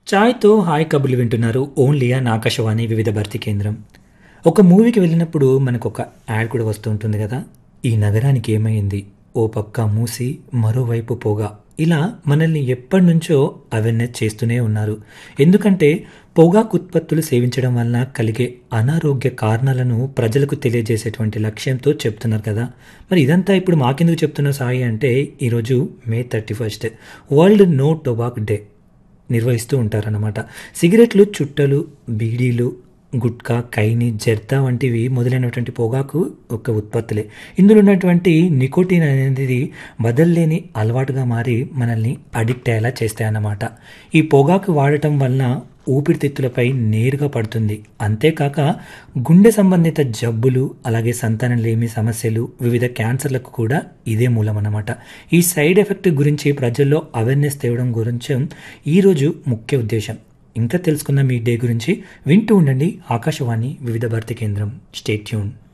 ఛాయ్తో hi కబుర్లు వింటున్నారు only అని ఆకాశవాణి వివిధ భర్తీ కేంద్రం ఒక మూవీకి వెళ్ళినప్పుడు మనకు ఒక యాడ్ కూడా వస్తూ ఉంటుంది కదా ఈ నగరానికి ఏమైంది ఓ పక్క మూసి మరోవైపు పొగ ఇలా మనల్ని ఎప్పటి నుంచో అవేర్నెస్ చేస్తూనే ఉన్నారు ఎందుకంటే పొగాకు ఉత్పత్తులు సేవించడం వలన కలిగే అనారోగ్య కారణాలను ప్రజలకు తెలియజేసేటువంటి లక్ష్యంతో చెప్తున్నారు కదా మరి ఇదంతా ఇప్పుడు మాకెందుకు చెప్తున్న సాయి అంటే ఈరోజు May thirty first world no tobacco day నిర్వహిస్తూ ఉంటారన్నమాట సిగరెట్లు చుట్టలు బీడీలు గుట్కా కైని జర్దా వంటివి మొదలైనటువంటి పొగాకు ఒక ఉత్పత్తులే ఇందులో ఉన్నటువంటి నికోటిన్ అనేది వదల్లేని అలవాటుగా మారి మనల్ని అడిక్ట్ అయ్యేలా చేస్తాయన్నమాట ఈ పొగాకు వాడటం వలన ఊపిరితిత్తులపై నేరుగా పడుతుంది అంతేకాక గుండె సంబంధిత జబ్బులు అలాగే సంతానం లేమి సమస్యలు వివిధ క్యాన్సర్లకు కూడా ఇదే మూలం అన్నమాట ఈ సైడ్ ఎఫెక్ట్ గురించి ప్రజల్లో అవేర్నెస్ తేవడం గురించి ఈరోజు ముఖ్య ఉద్దేశం ఇంకా తెలుసుకుందాం ఈ డే గురించి వింటూ ఉండండి ఆకాశవాణి వివిధ భారతి కేంద్రం స్టేట్ ట్యూన్